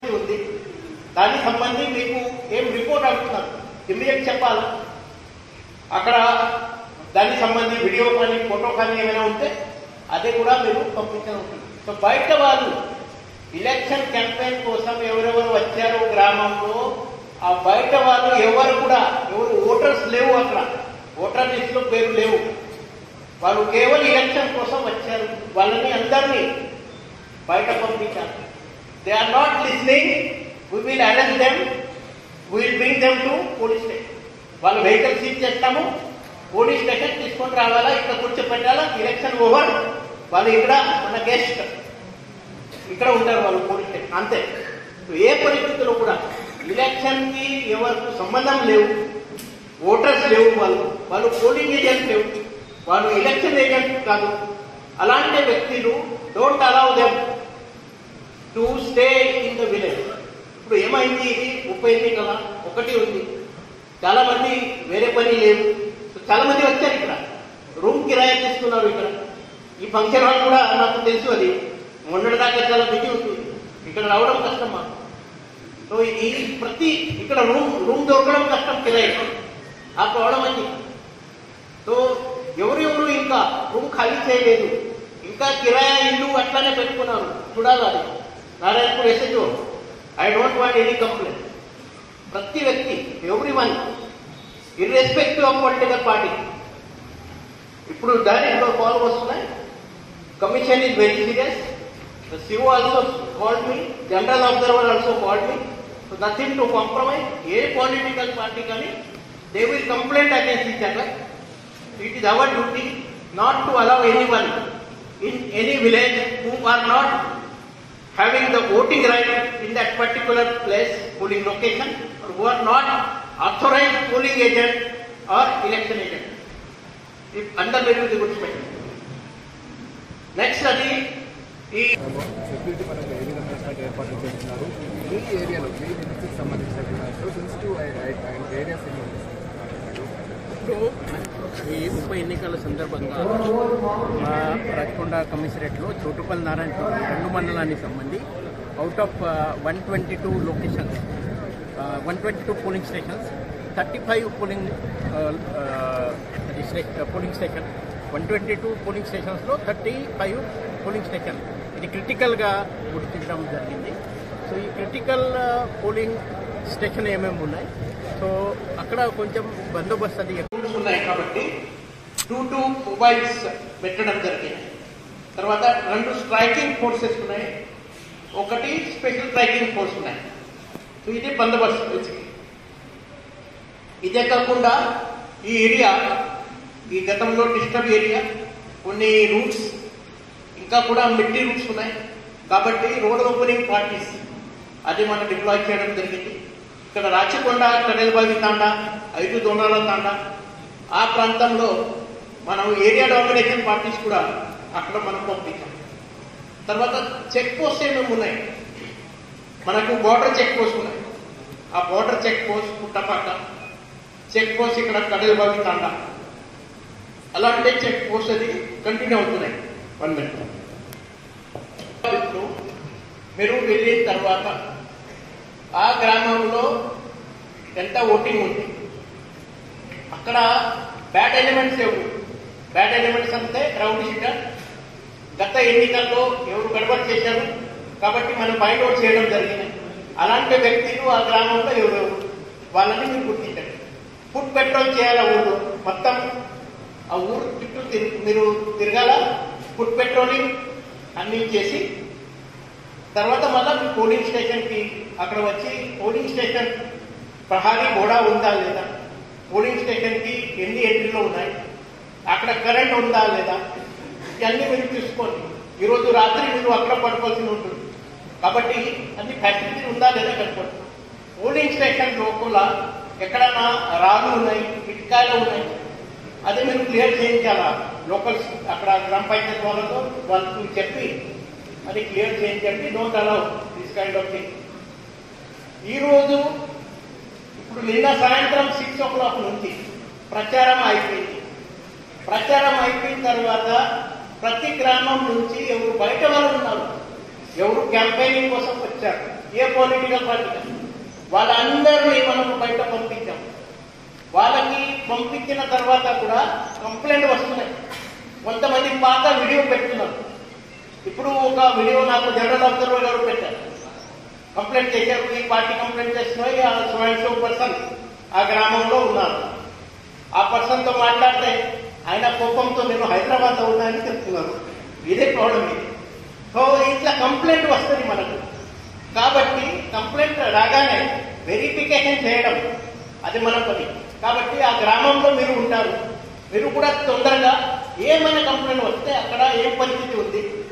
ఉంది దానికి సంబంధించి మీకు ఏం రిపోర్ట్ అడుగుతున్నారు ఇమ్మీడియట్ చెప్పాలా అక్కడ దానికి సంబంధించి వీడియో కానీ ఫోటో కానీ ఏమైనా ఉంటే అదే కూడా మీరు పంపించాలి ఉంటుంది సో బయట వాళ్ళు ఎలక్షన్ క్యాంపెయిన్ కోసం ఎవరెవరు వచ్చారో గ్రామంలో ఆ బయట వాళ్ళు ఎవరు కూడా ఎవరు ఓటర్స్ లేవు అక్కడ ఓటర్ లిస్ట్ లో పేరు లేవు వాళ్ళు కేవలం ఎలక్షన్ కోసం వచ్చారు వాళ్ళని అందరినీ బయట పంపించారు they are not listening we will arrest them will bring them to police station వాళ్ళు వెహికల్ సీజ్ చేస్తాము పోలీస్ స్టేషన్ తీసుకొని రావాలా ఇక్కడ కూర్చోపెట్టాలా ఎలక్షన్ ఓవర్ వాళ్ళు ఇక్కడ మన గెస్ట్ ఇక్కడ ఉంటారు వాళ్ళు పోలీస్ స్టేషన్ అంతే ఏ పరిస్థితుల్లో కూడా ఎలక్షన్ కి ఎవరికి సంబంధం లేవు ఓటర్స్ లేవు వాళ్ళు వాళ్ళు పోలింగ్ ఏజెంట్ లేవు వాళ్ళు ఎలక్షన్ ఏజెంట్ కాదు అలాంటి వ్యక్తులు don't allow them to stay in the village ఇప్పుడు ఏమైంది ఇది ఉప ఎన్నికల ఒకటి ఉంది చాలా మంది వేరే పని లేవు సో చాలా మంది వచ్చారు ఇక్కడ రూమ్ కిరాయి తీసుకున్నారు ఇక్కడ ఈ ఫంక్షన్ హాల్ కూడా నాకు తెలుసు అది మొన్నటి దాకా చాలా బిజీ ఉంటుంది ఇక్కడ రావడం కష్టం మాకు సో ఈ ప్రతి ఇక్కడ రూమ్ రూమ్ దొరకడం కష్టం కిరాయి ఆ ప్రాబ్లం అది సో ఎవరెవరు ఇంకా రూమ్ ఖాళీ చేయలేదు ఇంకా కిరాయా ఇల్లు అట్లానే పెట్టుకున్నారు చూడాలి అది Narayanpur SSO I don't want any complaint ప్రతి వ్యక్తి every one irrespective of political party ఇప్పుడు దానిలో కాల్ వస్తున్నాయి commission is very serious the CO also called me general observer also called me so nothing to compromise a political party కానీ they will complaint against each other it is our duty not to allow anyone in any village who are not having the voting right in that particular place, polling location, or who are not authorized polling agent or election agent. If under very the good spec. Next అది ఈ security పరంగా ఏ విధంగా ఎటువంటి ఏర్పాట్లు చేస్తున్నారు మీ ఏరియాలో మీ డిస్ట్రిక్ట్ సంబంధించిన సెన్సిటివ్ ఏరియాస్ ఏమి ఉన్నాయి? ఇప్పుడు ఈ ఉప ఎన్నికల సందర్భంగా మా రాచకొండ కమిషనరేట్లో చోటుపల్లి నారాయణపూర్ రెండు మండలానికి సంబంధి out of one twenty two locations one twenty two polling stations thirty five polling polling station one twenty two polling స్టేషన్స్లో థర్టీ ఫైవ్ పోలింగ్ స్టేషన్ ఇది క్రిటికల్గా గుర్తించడం జరిగింది సో ఈ క్రిటికల్ పోలింగ్ స్టేషన్ ఏమేమి ఉన్నాయి సో అక్కడ కొంచెం బందోబస్తు అది ఎక్కువ రూల్స్ ఉన్నాయి కాబట్టి టూ టూ మొబైల్స్ పెట్టడం జరిగింది తర్వాత రెండు స్ట్రైకింగ్ ఫోర్సెస్ ఉన్నాయి ఒకటి స్పెషల్ స్ట్రైకింగ్ ఫోర్స్ ఉన్నాయి సో ఇది బందోబస్తు బేసిక్ ఇదే కాకుండా ఈ ఏరియా ఈ గతంలో డిస్టర్బ్ ఏరియా కొన్ని రూట్స్ ఇంకా కూడా మిడ్డీ రూట్స్ ఉన్నాయి కాబట్టి రోడ్ ఓపెనింగ్ పార్టీస్ అది మనం డిప్లాయ్ చేయడం జరిగింది ఇక్కడ రాచకొండ కడెలబావి తాండా ఐదు దోనాల తాండా ఆ ప్రాంతంలో మనం ఏరియా డామినేషన్ పార్టీస్ కూడా అక్కడ మనం పంపించాం తర్వాత చెక్ పోస్ట్ ఏమేమి ఉన్నాయి మనకు బార్డర్ చెక్ పోస్ట్ ఉన్నాయి ఆ border check post Puttapaka check post ఇక్కడ కడెలబావి తాండా అలాంటి చెక్ పోస్ట్ అది కంటిన్యూ అవుతున్నాయి వన్ మినిట్ మీరు వెళ్ళిన తర్వాత ఆ గ్రామంలో ఎంత ఓటింగ్ ఉంది అక్కడ బ్యాడ్ ఎలిమెంట్స్ లేవు బ్యాడ్ ఎలిమెంట్స్ అంటే రౌడీ షీటర్ గత ఎన్నికల్లో ఎవరు గడబడి చేశారు కాబట్టి మనం బయట అవుట్ చేయడం జరిగింది అలాంటి వ్యక్తులు ఆ గ్రామంలో ఎవరెవరు వాళ్ళని మీరు గుర్తించండి ఫుడ్ పెట్రోల్ చేయాలి ఆ ఊరు మొత్తం ఆ ఊరు చుట్టూ తిరు- మీరు తిరగాల ఫుడ్ పెట్రోలింగ్ అన్ని చేసి తర్వాత మళ్ళీ మీ పోలింగ్ స్టేషన్ కి అక్కడ వచ్చి పోలింగ్ స్టేషన్ ప్రహారీ గోడ ఉందా లేదా పోలింగ్ స్టేషన్ కి ఎన్ని ఎంట్రీలు ఉన్నాయి అక్కడ కరెంట్ ఉందా లేదా ఇవన్నీ మీరు చూసుకోండి ఈరోజు రాత్రి మీరు అక్కడ పడుకోవాల్సి ఉంటుంది కాబట్టి అన్ని ఫెసిలిటీ ఉందా లేదా కనుక్కోండి పోలింగ్ స్టేషన్ లోపల ఎక్కడైనా రాళ్ళు ఉన్నాయి ఇటుకాయలు ఉన్నాయి అది మీరు క్లియర్ చేయించాలా లోకల్స్ అక్కడ గ్రామ పంచాయతీ వాళ్ళతో వాళ్ళకి చెప్పి అది క్లియర్ చేయించండి don't allow this kind of thing ఈ రోజు ఇప్పుడు నిన్న సాయంత్రం సిక్స్ ఓ క్లాక్ నుంచి ప్రచారం అయిపోయింది ప్రచారం అయిపోయిన తర్వాత ప్రతి గ్రామం నుంచి ఎవరు బయట వాళ్ళు ఉన్నారు ఎవరు క్యాంపెయినింగ్ కోసం వచ్చారు ఏ పొలిటికల్ పార్టీ వాళ్ళందరినీ మనం బయట పంపించాం వాళ్ళకి పంపించిన తర్వాత కూడా కంప్లైంట్ వస్తున్నాయి కొంతమంది పాత వీడియో పెడుతున్నారు ఇప్పుడు ఒక వీడియో నాకు జనరల్ అబ్జర్వర్ గారు పెట్టారు కంప్లైంట్ చేశారు ఈ పార్టీ కంప్లైంట్ చేస్తున్నాయి ఆ సో పర్సన్ ఆ గ్రామంలో ఉన్నారు ఆ పర్సన్తో మాట్లాడితే ఆయన కోపంతో నేను హైదరాబాద్ ఉన్నా అని చెప్తున్నారు ఇదే ప్రాబ్లం ఇది సో ఇట్లా కంప్లైంట్ వస్తుంది మనకు కాబట్టి కంప్లైంట్ రాగానే వెరిఫికేషన్ చేయడం అది మన పని కాబట్టి ఆ గ్రామంలో మీరు ఉంటారు మీరు కూడా తొందరగా ఏమైనా కంప్లైంట్ వస్తే అక్కడ ఏం పరిస్థితి ఉంది